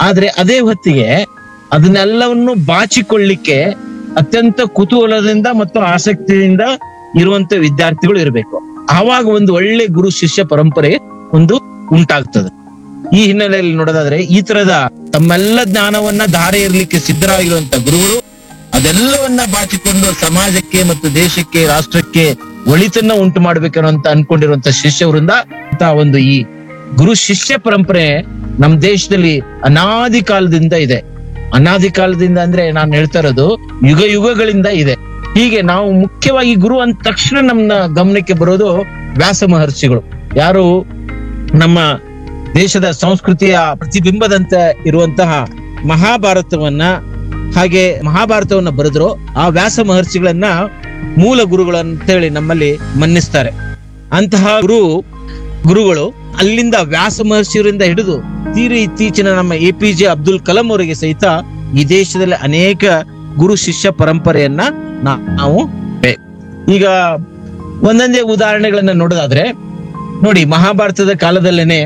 ಆದ್ರೆ ಅದೇ ಹೊತ್ತಿಗೆ ಅದನ್ನೆಲ್ಲವನ್ನು ಬಾಚಿಕೊಳ್ಳಿಕ್ಕೆ ಅತ್ಯಂತ ಕುತೂಹಲದಿಂದ ಮತ್ತು ಆಸಕ್ತಿಯಿಂದ ಇರುವಂತ ವಿದ್ಯಾರ್ಥಿಗಳು ಇರಬೇಕು ಆವಾಗ ಒಂದು ಒಳ್ಳೆ ಗುರು ಶಿಷ್ಯ ಪರಂಪರೆ ಒಂದು ಉಂಟಾಗ್ತದೆ ಈ ಹಿನ್ನೆಲೆಯಲ್ಲಿ ನೋಡೋದಾದ್ರೆ ಈ ತರದ ತಮ್ಮೆಲ್ಲ ಜ್ಞಾನವನ್ನ ಧಾರೆ ಇರಲಿಕ್ಕೆ ಸಿದ್ಧರಾಗಿರುವಂತ ಗುರುಗಳು ಅದೆಲ್ಲವನ್ನ ಬಾಚಿಕೊಂಡು ಸಮಾಜಕ್ಕೆ ಮತ್ತು ದೇಶಕ್ಕೆ ರಾಷ್ಟ್ರಕ್ಕೆ ಒಳಿತನ್ನ ಉಂಟು ಮಾಡ್ಬೇಕನ್ನೋಂತ ಅನ್ಕೊಂಡಿರುವಂತ ಶಿಷ್ಯವರಿಂದ ಅಂತ ಒಂದು ಈ ಗುರು ಶಿಷ್ಯ ಪರಂಪರೆ ನಮ್ ದೇಶದಲ್ಲಿ ಅನಾದಿ ಕಾಲದಿಂದ ಇದೆ ಅನಾದಿ ಕಾಲದಿಂದ ಅಂದ್ರೆ ನಾನು ಹೇಳ್ತಾ ಇರೋದು ಯುಗ ಯುಗಗಳಿಂದ ಇದೆ ಹೀಗೆ ನಾವು ಮುಖ್ಯವಾಗಿ ಗುರು ಅಂದ ತಕ್ಷಣ ನಮ್ಮ ಗಮನಕ್ಕೆ ಬರೋದು ವ್ಯಾಸ ಮಹರ್ಷಿಗಳು ಯಾರು ನಮ್ಮ ದೇಶದ ಸಂಸ್ಕೃತಿಯ ಪ್ರತಿಬಿಂಬದಂತೆ ಇರುವಂತಹ ಮಹಾಭಾರತವನ್ನ ಹಾಗೆ ಮಹಾಭಾರತವನ್ನ ಬರೆದ್ರು ಆ ವ್ಯಾಸ ಮಹರ್ಷಿಗಳನ್ನ ಮೂಲ ಗುರುಗಳಂತೇಳಿ ನಮ್ಮಲ್ಲಿ ಮನ್ನಿಸ್ತಾರೆ ಅಂತಹ ಗುರು ಗುರುಗಳು ಅಲ್ಲಿಂದ ವ್ಯಾಸ ಮಹರ್ಷಿಯವರಿಂದ ಹಿಡಿದು ತೀರಿ ಇತ್ತೀಚಿನ ನಮ್ಮ A P J Abdul Kalam ಅವರಿಗೆ ಸಹಿತ ಈ ದೇಶದಲ್ಲಿ ಅನೇಕ ಗುರು ಶಿಷ್ಯ ಪರಂಪರೆಯನ್ನ ನಾ- ನಾವು ಬೆ- ಈಗ ಒಂದೊಂದೇ ಉದಾಹರಣೆಗಳನ್ನ ನೋಡೋದಾದ್ರೆ ನೋಡಿ ಮಹಾಭಾರತದ ಕಾಲದಲ್ಲೇನೆ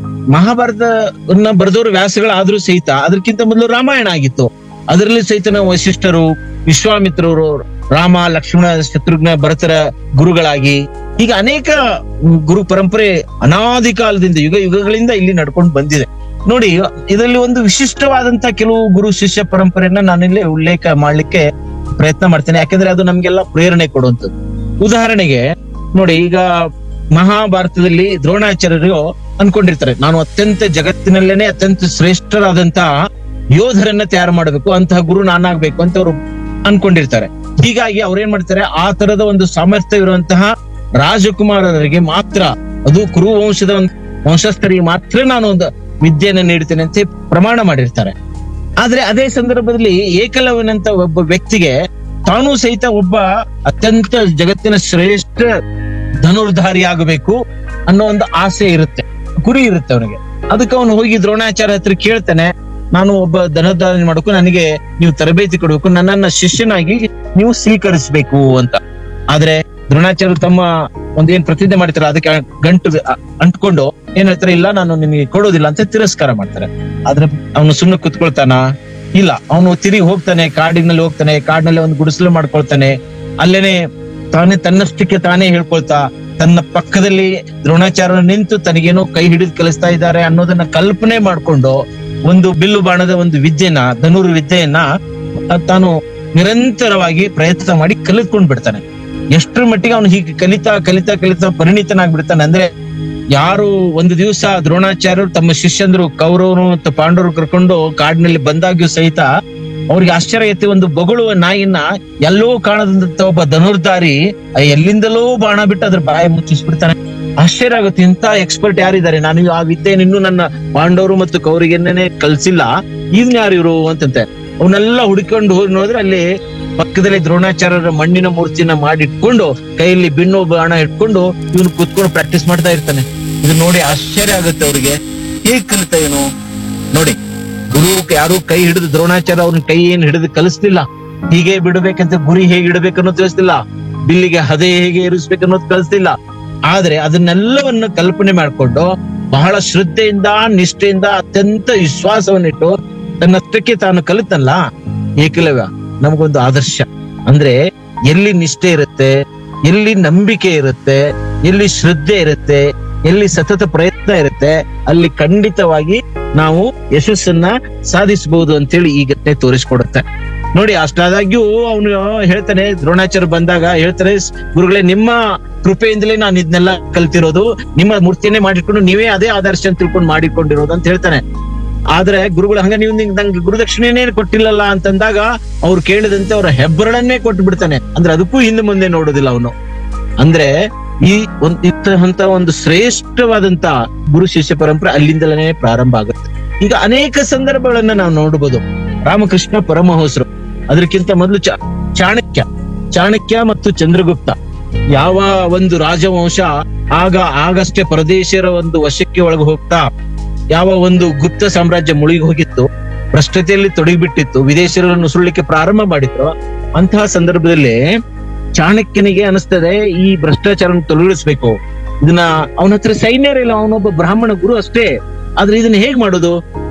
ಮಹಾಭಾರತವನ್ನ ಬರೆದವರು ವ್ಯಾಸಗಳಾದ್ರೂ ಸಹಿತ ಅದಕ್ಕಿಂತ ಮೊದಲು ರಾಮಾಯಣ ಆಗಿತ್ತು ಅದರಲ್ಲಿ ಸಹಿತ ನಾವು ವಶಿಷ್ಠರು ವಿಶ್ವಾಮಿತ್ರರು ರಾಮ ಲಕ್ಷ್ಮಣ ಶತ್ರುಘ್ನ ಭರತರ ಗುರುಗಳಾಗಿ ಈಗ ಅನೇಕ ಗುರು ಪರಂಪರೆ ಅನಾದಿ ಕಾಲದಿಂದ ಯುಗ ಯುಗಗಳಿಂದ ಇಲ್ಲಿ ನಡ್ಕೊಂಡು ಬಂದಿದೆ ನೋಡಿ ಇದರಲ್ಲಿ ಒಂದು ವಿಶಿಷ್ಟವಾದಂತ ಕೆಲವು ಗುರು ಶಿಷ್ಯ ಪರಂಪರೆಯನ್ನ ನಾನಿಲ್ಲಿ ಉಲ್ಲೇಖ ಮಾಡ್ಲಿಕ್ಕೆ ಪ್ರಯತ್ನ ಮಾಡ್ತೇನೆ ಯಾಕಂದ್ರೆ ಅದು ನಮ್ಗೆಲ್ಲ ಪ್ರೇರಣೆ ಕೊಡುವಂಥದ್ದು ಉದಾಹರಣೆಗೆ ನೋಡಿ ಈಗ ಮಹಾಭಾರತದಲ್ಲಿ ದ್ರೋಣಾಚಾರ್ಯರು ಅನ್ಕೊಂಡಿರ್ತಾರೆ ನಾನು ಅತ್ಯಂತ ಜಗತ್ತಿನಲ್ಲೇನೆ ಅತ್ಯಂತ ಶ್ರೇಷ್ಠರಾದಂತಹ ಯೋಧರನ್ನ ತಯಾರು ಮಾಡಬೇಕು ಅಂತಹ ಗುರು ನಾನಾಗ್ಬೇಕು ಅಂತ ಅವರು ಅನ್ಕೊಂಡಿರ್ತಾರೆ ಹೀಗಾಗಿ ಅವ್ರೇನ್ ಮಾಡ್ತಾರೆ ಆ ತರದ ಒಂದು ಸಾಮರ್ಥ್ಯ ಇರುವಂತಹ ರಾಜಕುಮಾರರಿಗೆ ಮಾತ್ರ ಅದು ಕುರು ವಂಶದ ಒಂದು ವಂಶಸ್ಥರಿಗೆ ಮಾತ್ರ ನಾನು ಒಂದು ವಿದ್ಯೆಯನ್ನ ನೀಡ್ತೇನೆ ಅಂತ ಪ್ರಮಾಣ ಮಾಡಿರ್ತಾರೆ ಆದ್ರೆ ಅದೇ ಸಂದರ್ಭದಲ್ಲಿ ಏಕಲವ್ಯನಂತ ಒಬ್ಬ ವ್ಯಕ್ತಿಗೆ ತಾನೂ ಸಹಿತ ಒಬ್ಬ ಅತ್ಯಂತ ಜಗತ್ತಿನ ಶ್ರೇಷ್ಠ ಧನುರ್ಧಾರಿ ಆಗಬೇಕು ಅನ್ನೋ ಒಂದು ಆಸೆ ಇರುತ್ತೆ ಗುರಿ ಇರುತ್ತೆ ಅವನಿಗೆ ಅದಕ್ಕೆ ಅವನು ಹೋಗಿ ದ್ರೋಣಾಚಾರ್ಯ ಹತ್ರ ಕೇಳ್ತಾನೆ ನಾನು ಒಬ್ಬ ಧನುರ್ಧಾರಿ ಮಾಡಬೇಕು ನನಗೆ ನೀವು ತರಬೇತಿ ಕೊಡಬೇಕು ನನ್ನನ್ನ ಶಿಷ್ಯನಾಗಿ ನೀವು ಸ್ವೀಕರಿಸಬೇಕು ಅಂತ ಆದ್ರೆ ದ್ರೋಣಾಚಾರ್ಯರು ತಮ್ಮ ಒಂದೇನ್ ಪ್ರತಿಜ್ಞೆ ಮಾಡ್ತಾರೆ ಅದಕ್ಕೆ ಗಂಟು ಅ- ಅಂಟ್ಕೊಂಡು ಏನ್ ಹೇಳ್ತಾರೆ ಇಲ್ಲ ನಾನು ನಿನಗೆ ಕೊಡೋದಿಲ್ಲ ಅಂತ ತಿರಸ್ಕಾರ ಮಾಡ್ತಾರೆ ಆದ್ರೆ ಅವನು ಸುಮ್ಮನೆ ಕುತ್ಕೊಳ್ತಾನ ಇಲ್ಲ ಅವನು ತಿರುಗಿ ಹೋಗ್ತಾನೆ ಕಾಡಿನಲ್ಲಿ ಹೋಗ್ತಾನೆ ಕಾಡಿನಲ್ಲಿ ಒಂದು ಗುಡಿಸಲು ಮಾಡ್ಕೊಳ್ತಾನೆ ಅಲ್ಲೇನೆ ತಾನೇ ತನ್ನಷ್ಟಕ್ಕೆ ತಾನೇ ಹೇಳ್ಕೊಳ್ತಾ ತನ್ನ ಪಕ್ಕದಲ್ಲಿ ದ್ರೋಣಾಚಾರ್ಯ ನಿಂತು ತನಗೇನೋ ಕೈ ಹಿಡಿದು ಕಲಿಸ್ತಾ ಇದ್ದಾರೆ ಅನ್ನೋದನ್ನ ಕಲ್ಪನೆ ಮಾಡ್ಕೊಂಡು ಒಂದು ಬಿಲ್ಲು ಬಾಣದ ಒಂದು ವಿದ್ಯೆನ ಧನುರ್ ವಿದ್ಯೆಯನ್ನ ಆ, ತಾನು ನಿರಂತರವಾಗಿ ಪ್ರಯತ್ನ ಮಾಡಿ ಕಲಿತ್ಕೊಂಡ್ ಬಿಡ್ತಾನೆ ಎಷ್ಟರ ಮಟ್ಟಿಗೆ ಅವನು ಹೀಗೆ ಕಲಿತಾ ಕಲಿತಾ ಕಲಿತಾ ಪರಿಣಿತನಾಗ್ಬಿಡ್ತಾನೆ ಅಂದ್ರೆ ಯಾರು ಒಂದು ದಿವಸ ದ್ರೋಣಾಚಾರ್ಯರು ತಮ್ಮ ಶಿಷ್ಯಂದ್ರು ಕೌರವರು ಮತ್ತು ಪಾಂಡವರು ಕರ್ಕೊಂಡು ಕಾಡಿನಲ್ಲಿ ಬಂದಾಗ್ಯೂ ಸಹಿತ ಅವ್ರಿಗೆ ಆಶ್ಚರ್ಯ ಐತಿ ಒಂದು ಬೊಗಳುವ ನಾಯಿನ ಎಲ್ಲೋ ಕಾಣದಂತ ಒಬ್ಬ ಧನುರ್ಧಾರಿ ಆ ಎಲ್ಲಿಂದಲೋ ಬಾಣ ಬಿಟ್ಟು ಅದ್ರ ಬಾಯಿ ಮುಚ್ಚಿಸ್ಬಿಡ್ತಾನೆ ಆಶ್ಚರ್ಯ ಆಗುತ್ತೆ ಇಂತ ಎಕ್ಸ್ಪರ್ಟ್ ಯಾರಿದ್ದಾರೆ ನಾನು ಆ ವಿದ್ಯೆ ಇನ್ನು ನನ್ನ ಪಾಂಡವರು ಮತ್ತು ಕೌರಿಗೆನ್ನೇ ಕಲ್ಸಿಲ್ಲ ಇದನ್ ಯಾರು ಇವರು ಅಂತಂತೆ ಅವನ್ನೆಲ್ಲ ಹುಡ್ಕೊಂಡು ಹೋಗಿ ನೋಡಿದ್ರೆ ಅಲ್ಲಿ ಪಕ್ಕದಲ್ಲಿ ದ್ರೋಣಾಚಾರ್ಯರ ಮಣ್ಣಿನ ಮೂರ್ತಿನ ಮಾಡಿಟ್ಕೊಂಡು ಕೈಯಲ್ಲಿ ಬಿಣ್ಣು ಬಾಣ ಇಟ್ಕೊಂಡು ಇವನು ಕುತ್ಕೊಂಡು ಪ್ರಾಕ್ಟೀಸ್ ಮಾಡ್ತಾ ಇರ್ತಾನೆ ಇದು ನೋಡಿ ಆಶ್ಚರ್ಯ ಆಗುತ್ತೆ ಅವ್ರಿಗೆ ಹೇಗ್ ಕಲಿತ ಏನು ನೋಡಿ ಗುರು ಯಾರು ಕೈ ಹಿಡಿದು ದ್ರೋಣಾಚಾರ್ಯ ಅವ್ರನ್ನ ಕೈ ಏನ್ ಹಿಡಿದು ಕಲಿಸ್ತಿಲ್ಲ ಹೀಗೆ ಬಿಡಬೇಕಂತ ಗುರಿ ಹೇಗೆ ಇಡಬೇಕು ಅನ್ನೋದು ತಿಳಿಸ್ತಿಲ್ಲ ಬಿಲ್ಲಿಗೆ ಹದೆ ಹೇಗೆ ಇರಿಸ್ಬೇಕು ಅನ್ನೋದು ಕಲಿಸ್ತಿಲ್ಲ ಆದ್ರೆ ಅದನ್ನೆಲ್ಲವನ್ನು ಕಲ್ಪನೆ ಮಾಡ್ಕೊಂಡು ಬಹಳ ಶ್ರದ್ಧೆಯಿಂದ ನಿಷ್ಠೆಯಿಂದ ಅತ್ಯಂತ ವಿಶ್ವಾಸವನ್ನಿಟ್ಟು ತನ್ನಷ್ಟಕ್ಕೆ ತಾನು ಕಲಿತಲ್ಲ ಏಕಲವ್ಯ ನಮಗೊಂದು ಆದರ್ಶ ಅಂದ್ರೆ ಎಲ್ಲಿ ನಿಷ್ಠೆ ಇರುತ್ತೆ ಎಲ್ಲಿ ನಂಬಿಕೆ ಇರುತ್ತೆ ಎಲ್ಲಿ ಶ್ರದ್ಧೆ ಇರುತ್ತೆ ಎಲ್ಲಿ ಸತತ ಪ್ರಯತ್ನ ಇರುತ್ತೆ ಅಲ್ಲಿ ಖಂಡಿತವಾಗಿ ನಾವು ಯಶಸ್ಸನ್ನ ಸಾಧಿಸಬಹುದು ಅಂತೇಳಿ ಈ ಘಟನೆ ತೋರಿಸ್ಕೊಡುತ್ತೆ ನೋಡಿ ಅಷ್ಟಾದಾಗ್ಯೂ ಅವನು ಹೇಳ್ತಾನೆ ದ್ರೋಣಾಚಾರ್ಯ ಬಂದಾಗ ಹೇಳ್ತಾರೆ ಗುರುಗಳೇ ನಿಮ್ಮ ಕೃಪೆಯಿಂದಲೇ ನಾನು ಇದನ್ನೆಲ್ಲ ಕಲ್ತಿರೋದು ನಿಮ್ಮ ಮೂರ್ತಿಯನ್ನೇ ಮಾಡಿಟ್ಕೊಂಡು ನೀವೇ ಅದೇ ಆದರ್ಶ ಅಂತ ತಿಳ್ಕೊಂಡು ಮಾಡಿಕೊಂಡಿರೋದು ಅಂತ ಹೇಳ್ತಾನೆ ಆದ್ರೆ ಗುರುಗಳು ಹಂಗ ನೀವು ನಿಂಗ್- ನಂಗೆ ಗುರುದಕ್ಷಿಣೆನೇ ಕೊಟ್ಟಿಲ್ಲಲ್ಲ ಅಂತಂದಾಗ ಅವ್ರು ಕೇಳಿದಂತೆ ಅವರ ಹೆಬ್ಬರಳನ್ನೇ ಕೊಟ್ಟು ಬಿಡ್ತಾನೆ ಅಂದ್ರೆ ಅದಕ್ಕೂ ಹಿಂದೆ ಮುಂದೆ ನೋಡೋದಿಲ್ಲ ಅವನು ಅಂದ್ರೆ ಈ ಒಂದ್ ಇಂತಹ ಒಂದು ಶ್ರೇಷ್ಠವಾದಂತ ಗುರು ಶಿಷ್ಯ ಪರಂಪರೆ ಅಲ್ಲಿಂದಲೇ ಪ್ರಾರಂಭ ಆಗುತ್ತೆ ಈಗ ಅನೇಕ ಸಂದರ್ಭಗಳನ್ನ ನಾವು ನೋಡಬಹುದು ರಾಮಕೃಷ್ಣ ಪರಮಹಂಸರು ಅದಕ್ಕಿಂತ ಮೊದಲು ಚಾ- ಚಾಣಕ್ಯ ಚಾಣಕ್ಯ ಮತ್ತು ಚಂದ್ರಗುಪ್ತ ಯಾವ ಒಂದು ರಾಜವಂಶ ಆಗ ಆಗಷ್ಟೇ ಪರದೇಶಿಯರ ಒಂದು ವಶಕ್ಕೆ ಒಳಗೆ ಹೋಗ್ತಾ ಯಾವ ಒಂದು ಗುಪ್ತ ಸಾಮ್ರಾಜ್ಯ ಮುಳುಗಿ ಹೋಗಿತ್ತು ಭ್ರಷ್ಟತೆಯಲ್ಲಿ ತೊಡಗಿಬಿಟ್ಟಿತ್ತು ವಿದೇಶಿಯರನ್ನು ಸುಳ್ಳಿಕ್ಕೆ ಪ್ರಾರಂಭ ಮಾಡಿದ್ರು ಅಂತಹ ಸಂದರ್ಭದಲ್ಲಿ ಚಾಣಕ್ಯನಿಗೆ ಅನಿಸ್ತದೆ ಈ ಭ್ರಷ್ಟಾಚಾರ ತೊಲಗಿಸ್ಬೇಕು ಇದನ್ನ ಅವನ ಹತ್ರ ಸೈನ್ಯರಿಲ್ಲ ಅವನೊಬ್ಬ ಬ್ರಾಹ್ಮಣ ಗುರು ಅಷ್ಟೇ ಆದ್ರೆ ಇದನ್ನ ಹೇಗ್ ಮಾಡೋದು